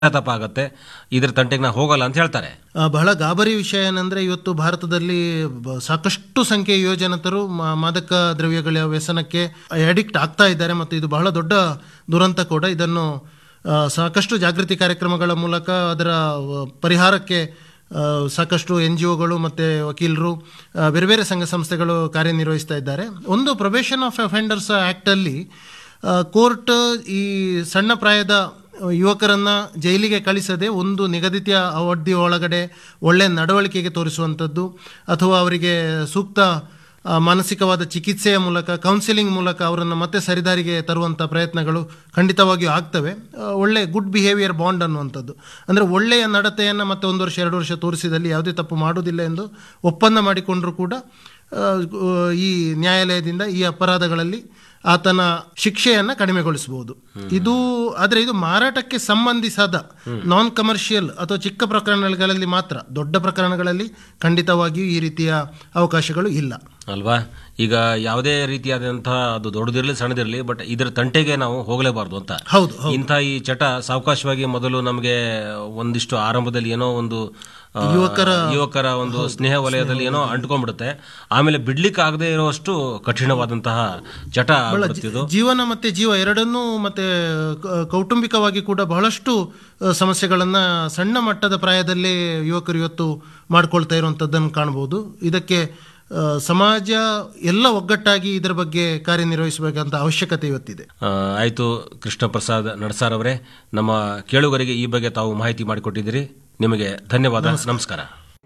ತಪ್ಪ ಆಗತ್ತೆ ಇದ್ರ ತಂಟೆಗೆ ನಾ ಹೋಗಲ್ಲ ಅಂತ ಹೇಳ್ತಾರೆ ಆ, ಬಹಳ ಗಾಬರಿ ವಿಷಯ ಏನಂದ್ರೆ ಇವತ್ತು ಭಾರತದಲ್ಲಿ ಬ- ಸಾಕಷ್ಟು ಸಂಖ್ಯೆಯ ಯುವಜನತರು ಮಾ- ಮಾದಕ ದ್ರವ್ಯಗಳ ವ್ಯಸನಕ್ಕೆ ಅಡಿಕ್ಟ್ ಆಗ್ತಾ ಇದ್ದಾರೆ ಮತ್ತು ಇದು ಬಹಳ ದೊಡ್ಡ ದುರಂತ ಕೂಡ ಇದನ್ನು ಆ, ಸಾಕಷ್ಟು ಜಾಗೃತಿ ಕಾರ್ಯಕ್ರಮಗಳ ಮೂಲಕ ಅದರ ಆ, ಪರಿಹಾರಕ್ಕೆ ಆ, ಸಾಕಷ್ಟು ಎನ್ ಜಿ ಒಗಳು ಮತ್ತು ವಕೀಲರು ಆ, ಬೇರೆ ಬೇರೆ ಸಂಘ ಸಂಸ್ಥೆಗಳು ಕಾರ್ಯನಿರ್ವಹಿಸ್ತಾ ಇದ್ದಾರೆ ಒಂದು ಪ್ರೊಬೇಷನ್ ಆಫ್ ಅಫೆಂಡರ್ಸ್ ಆ್ಯಕ್ಟಲ್ಲಿ ಕೋರ್ಟ್ ಈ ಸಣ್ಣ ಪ್ರಾಯದ ಯುವಕರನ್ನ ಜೈಲಿಗೆ ಕಳಿಸದೆ ಒಂದು ನಿಗದಿತ ಅವಧಿ ಒಳಗಡೆ ಒಳ್ಳೆಯ ನಡವಳಿಕೆಗೆ ತೋರಿಸುವಂಥದ್ದು ಅಥವಾ ಅವರಿಗೆ ಸೂಕ್ತ ಆ, ಮಾನಸಿಕವಾದ ಚಿಕಿತ್ಸೆಯ ಮೂಲಕ ಕೌನ್ಸಿಲಿಂಗ್ ಮೂಲಕ ಅವರನ್ನು ಮತ್ತೆ ಸರಿದಾರಿಗೆ ತರುವಂಥ ಪ್ರಯತ್ನಗಳು ಖಂಡಿತವಾಗಿಯೂ ಆಗ್ತವೆ ಆ, ಒಳ್ಳೆ ಗುಡ್ ಬಿಹೇವಿಯರ್ ಬಾಂಡ್ ಅನ್ನುವಂಥದ್ದು ಅಂದರೆ ಒಳ್ಳೆಯ ನಡತೆಯನ್ನು ಮತ್ತೆ ಒಂದು ವರ್ಷ ಎರಡು ವರ್ಷ ತೋರಿಸಿದಲ್ಲಿ ಯಾವುದೇ ತಪ್ಪು ಮಾಡುವುದಿಲ್ಲ ಎಂದು ಒಪ್ಪಂದ ಮಾಡಿಕೊಂಡರೂ ಕೂಡ ಆ, ಈ ನ್ಯಾಯಾಲಯದಿಂದ ಈ ಅಪರಾಧಗಳಲ್ಲಿ ಆತನ ಶಿಕ್ಷೆಯನ್ನು ಕಡಿಮೆಗೊಳಿಸಬಹುದು ಇದು ಆದರೆ ಇದು ಮಾರಾಟಕ್ಕೆ ಸಂಬಂಧಿಸದ ನಾನ್ ಕಮರ್ಷಿಯಲ್ ಅಥವಾ ಚಿಕ್ಕ ಪ್ರಕರಣಗಳಲ್ಲಿ ಮಾತ್ರ ದೊಡ್ಡ ಪ್ರಕರಣಗಳಲ್ಲಿ ಖಂಡಿತವಾಗಿಯೂ ಈ ರೀತಿಯ ಅವಕಾಶಗಳು ಇಲ್ಲ ಅಲ್ವಾ ಈಗ ಯಾವುದೇ ರೀತಿಯಾದಂತಹ ಅದು ದೊಡ್ಡದಿರಲಿ ಸಣ್ಣದಿರಲಿ ಬಟ್ ಇದರ ತಂಟೆಗೆ ನಾವು ಹೋಗಲೇಬಾರ್ದು ಅಂತ ಹೌದು ಹೌದು ಇಂಥ ಈ ಚಟ ಸಾವಕಾಶವಾಗಿ ಮೊದಲು ನಮಗೆ ಒಂದಿಷ್ಟು ಆರಂಭದಲ್ಲಿ ಏನೋ ಒಂದು ಆ, ಯುವಕರ ಯುವಕರ ಒಂದು ಸ್ನೇಹ ವಲಯದಲ್ಲಿ ಏನೋ ಅಂಟ್ಕೊಂಡ್ಬಿಡುತ್ತೆ ಆಮೇಲೆ ಬಿಡ್ಲಿಕ್ಕೆ ಆಗದೆ ಇರುವಷ್ಟು ಕಠಿಣವಾದಂತಹ ಚಟ ಆಗ್ಬಿಡುತ್ತೆ ಇದು ಜೀವನ ಮತ್ತೆ ಜೀವ ಎರಡನ್ನೂ ಮತ್ತೆ ಕ- ಕೌಟುಂಬಿಕವಾಗಿ ಕೂಡ ಬಹಳಷ್ಟು ಆ, ಸಮಸ್ಯೆಗಳನ್ನ ಸಣ್ಣ ಮಟ್ಟದ ಪ್ರಾಯದಲ್ಲೇ ಯುವಕರು ಇವತ್ತು ಮಾಡ್ಕೊಳ್ತಾ ಇರುವಂಥದ್ದನ್ನು ಕಾಣಬಹುದು ಇದಕ್ಕೆ ಆ, ಸಮಾಜ ಎಲ್ಲ ಒಗ್ಗಟ್ಟಾಗಿ ಇದರ ಬಗ್ಗೆ ಕಾರ್ಯನಿರ್ವಹಿಸಬೇಕಂತ ಅವಶ್ಯಕತೆ ಇವತ್ತಿದೆ ಆ, ಆಯ್ತು ಕೃಷ್ಣ ಪ್ರಸಾದ್ ನಡಸಾರ್ ಅವರೇ ನಮ್ಮ ಕೇಳುಗರಿಗೆ ಈ ಬಗ್ಗೆ ತಾವು ಮಾಹಿತಿ ಮಾಡಿಕೊಟ್ಟಿದ್ದೀರಿ ನಿಮಗೆ ಧನ್ಯವಾದ ನಮಸ್ಕಾರ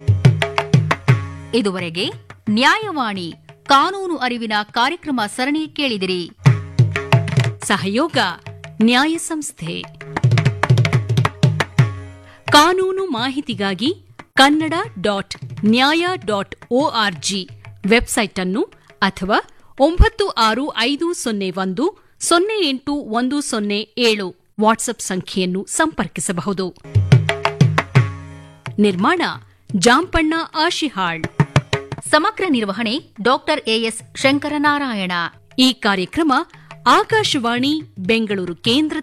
ಇದುವರೆಗೆ ನ್ಯಾಯವಾಣಿ ಕಾನೂನು ಅರಿವಿನ ಕಾರ್ಯಕ್ರಮ ಸರಣಿ ಕೇಳಿದಿರಿ ಸಹಯೋಗ ನ್ಯಾಯ ಸಂಸ್ಥೆ ಕಾನೂನು ಮಾಹಿತಿಗಾಗಿ Kannada dot Nyaya dot O R G website ಅನ್ನು ಅಥವಾ ಒಂಬತ್ತು ಆರು ಐದು ಸೊನ್ನೆ ಒಂದು ಸೊನ್ನೆ ಎಂಟು ಒಂದು ಸೊನ್ನೆ ಏಳು ವಾಟ್ಸ್ಆಪ್ ಸಂಖ್ಯೆಯನ್ನು ಸಂಪರ್ಕಿಸಬಹುದು ನಿರ್ಮಾಣ ಜಾಂಪಣ್ಣ ಆಶಿಹಾಳ್ ಸಮಗ್ರ ನಿರ್ವಹಣೆ ಡಾಕ್ಟರ್ ಎಎಸ್ ಶಂಕರನಾರಾಯಣ ಈ ಕಾರ್ಯಕ್ರಮ ಆಕಾಶವಾಣಿ ಬೆಂಗಳೂರು ಕೇಂದ್ರದ